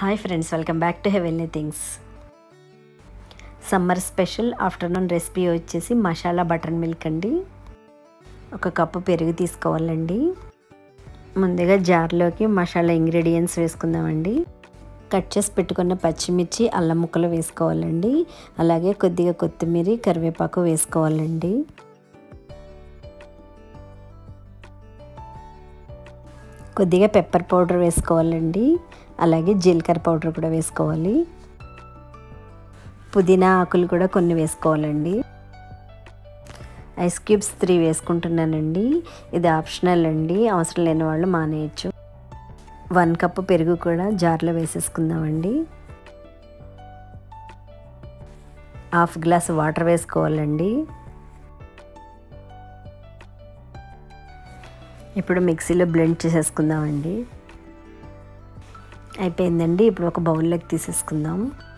hi friends welcome back to heavenly things summer special afternoon recipe వచ్చేసి masala butter milk అండి ఒక cup పెరుగు తీసుకోవాలండి ముందుగా జార్లోకి మసాలా ఇంగ్రీడియంట్స్ వేసుకుందామండి కట్ చేసి పెట్టుకున్న పచ్చిమిర్చి అల్లం ముక్కలు వేసుకోవాలండి అలాగే కొద్దిగా కొత్తిమీర కరివేపాకు వేసుకోవాలండి కొద్దిగా పెప్పర్ పౌడర్ వేసుకోవాలండి అలాగే జీలకర్ర పౌడర్ కూడా వేసుకోవాలి పుదీనా ఆకులు కూడా కొన్ని వేసుకోవాలండి ఐస్ క్యూబ్స్ త్రీ వేసుకుంటున్నానండి ఇది ఆప్షనల్ అండి అవసరం లేని వాళ్ళు మానేయచ్చు వన్ కప్పు పెరుగు కూడా జార్లో వేసేసుకుందామండి హాఫ్ గ్లాస్ వాటర్ వేసుకోవాలండి ఇప్పుడు మిక్సీలో బ్లెండ్ చేసేసుకుందామండి అయిపోయిందండి ఇప్పుడు ఒక బౌల్లోకి తీసేసుకుందాం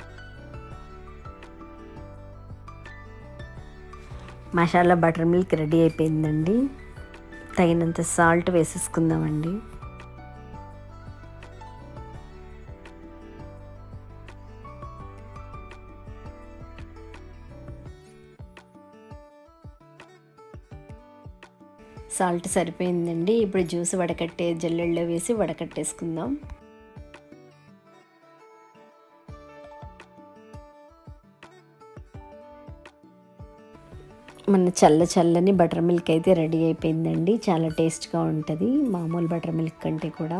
మసాలా బటర్ మిల్క్ రెడీ అయిపోయిందండి తగినంత సాల్ట్ వేసేసుకుందామండి సాల్ట్ సరిపోయిందండి ఇప్పుడు జ్యూస్ వడకట్టే జల్లెల్లో వేసి వడకట్టేసుకుందాం మన చల్ల చల్లని బటర్ మిల్క్ అయితే రెడీ అయిపోయిందండి చాలా టేస్ట్గా ఉంటుంది మామూలు బటర్ మిల్క్ కంటే కూడా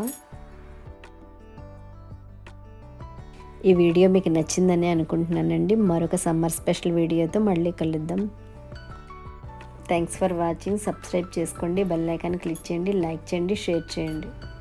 ఈ వీడియో మీకు నచ్చిందని అనుకుంటున్నానండి మరొక సమ్మర్ స్పెషల్ వీడియోతో మళ్ళీ కలుద్దాం థ్యాంక్స్ ఫర్ వాచింగ్ సబ్స్క్రైబ్ చేసుకోండి బెల్ ఐకాన్ క్లిక్ చేయండి లైక్ చేయండి షేర్ చేయండి